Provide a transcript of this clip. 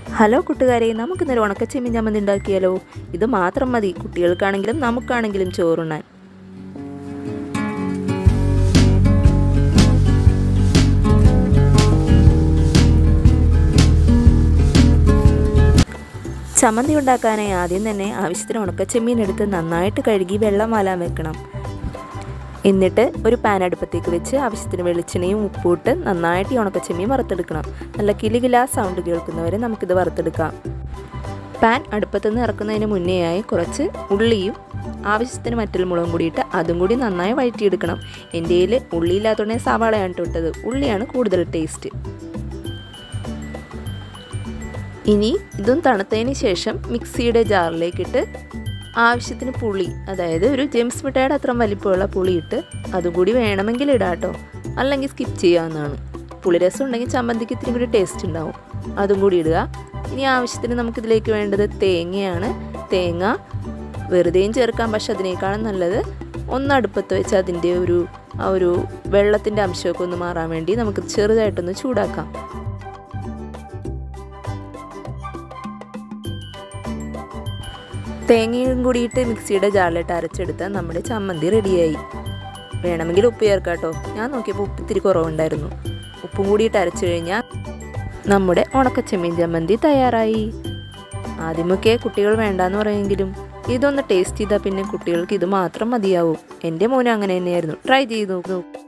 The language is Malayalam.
ഹലോ കൂട്ടുകാരെ നമുക്ക് ഇന്നൊരു ഉണക്കച്ചെമ്മീൻ ചമ്മന്തി ഉണ്ടാക്കിയാലോ ഇത് മാത്രം മതി കുട്ടികൾക്കാണെങ്കിലും നമുക്കാണെങ്കിലും ചോറുണ്ണാൻ ചമ്മന്തി ഉണ്ടാക്കാനായി ആദ്യം തന്നെ ആവശ്യത്തിന് ഉണക്കച്ചെമ്മീൻ എടുത്ത് നന്നായിട്ട് കഴുകി വെള്ളം വാലാൻ വെക്കണം എന്നിട്ട് ഒരു പാൻ അടുപ്പത്തേക്ക് വെച്ച് ആവശ്യത്തിന് വെളിച്ചെണ്ണയും ഉപ്പുമിട്ട് നന്നായിട്ട് ഈ ഉണക്കച്ചെമ്മീൻ വറുത്തെടുക്കണം നല്ല കിലുകിലാ സൗണ്ട് കേൾക്കുന്നവരെ നമുക്കിത് വറുത്തെടുക്കാം പാൻ അടുപ്പത്തുനിന്ന് ഇറക്കുന്നതിന് മുന്നേയായി കുറച്ച് ഉള്ളിയും ആവശ്യത്തിന് മറ്റൊരു മുളകും കൂടിയിട്ട് അതും കൂടി നന്നായി വഴറ്റിയെടുക്കണം എൻ്റെ കയ്യിൽ ഉള്ളിയില്ലാത്തതുകൊണ്ട് സവാളയാണ് ഇട്ടത് ഉള്ളിയാണ് കൂടുതൽ ടേസ്റ്റ് ഇനി ഇതും തണുത്തതിന് ശേഷം മിക്സിയുടെ ജാറിലേക്കിട്ട് ആവശ്യത്തിന് പുളി അതായത് ഒരു ജെംസ് മിഠായിയുടെ അത്ര വലിപ്പമുള്ള പുളി ഇട്ട് അതും കൂടി വേണമെങ്കിൽ ഇടാം കേട്ടോ അല്ലെങ്കിൽ സ്കിപ്പ് ചെയ്യാവുന്നതാണ് പുളിരസം ഉണ്ടെങ്കിൽ ചമ്മന്തിക്ക് ഇത്തിരി കൂടി ടേസ്റ്റ് ഉണ്ടാവും അതും കൂടി ഇടുക ഇനി ആവശ്യത്തിന് നമുക്കിതിലേക്ക് വേണ്ടത് തേങ്ങയാണ് തേങ്ങ വെറുതെയും ചേർക്കാം പക്ഷെ അതിനേക്കാളും നല്ലത് ഒന്ന് അടുപ്പത്ത് വെച്ച് അതിൻ്റെ ഒരു ആ ഒരു വെള്ളത്തിൻ്റെ അംശമൊക്കെ ഒന്ന് മാറാൻ വേണ്ടി നമുക്ക് ചെറുതായിട്ടൊന്ന് ചൂടാക്കാം തേങ്ങയും കൂടിയിട്ട് മിക്സിയുടെ ജാറിലിട്ട് അരച്ചെടുത്താൽ നമ്മുടെ ചമ്മന്തി റെഡിയായി വേണമെങ്കിൽ ഉപ്പ് ചേർക്കാം കേട്ടോ ഞാൻ നോക്കിയപ്പോൾ ഉപ്പ് ഇത്തിരി കുറവുണ്ടായിരുന്നു ഉപ്പും കൂടിയിട്ട് അരച്ചു കഴിഞ്ഞാൽ നമ്മുടെ ഉണക്കച്ചെമ്മീൻ ചമ്മന്തി തയ്യാറായി ആദ്യമൊക്കെ കുട്ടികൾ വേണ്ടാന്ന് പറയുമെങ്കിലും ഇതൊന്ന് ടേസ്റ്റ് ചെയ്താൽ പിന്നെ കുട്ടികൾക്ക് ഇത് മാത്രം മതിയാവും എൻ്റെ മോനും അങ്ങനെ തന്നെയായിരുന്നു ട്രൈ ചെയ്ത് നോക്കൂ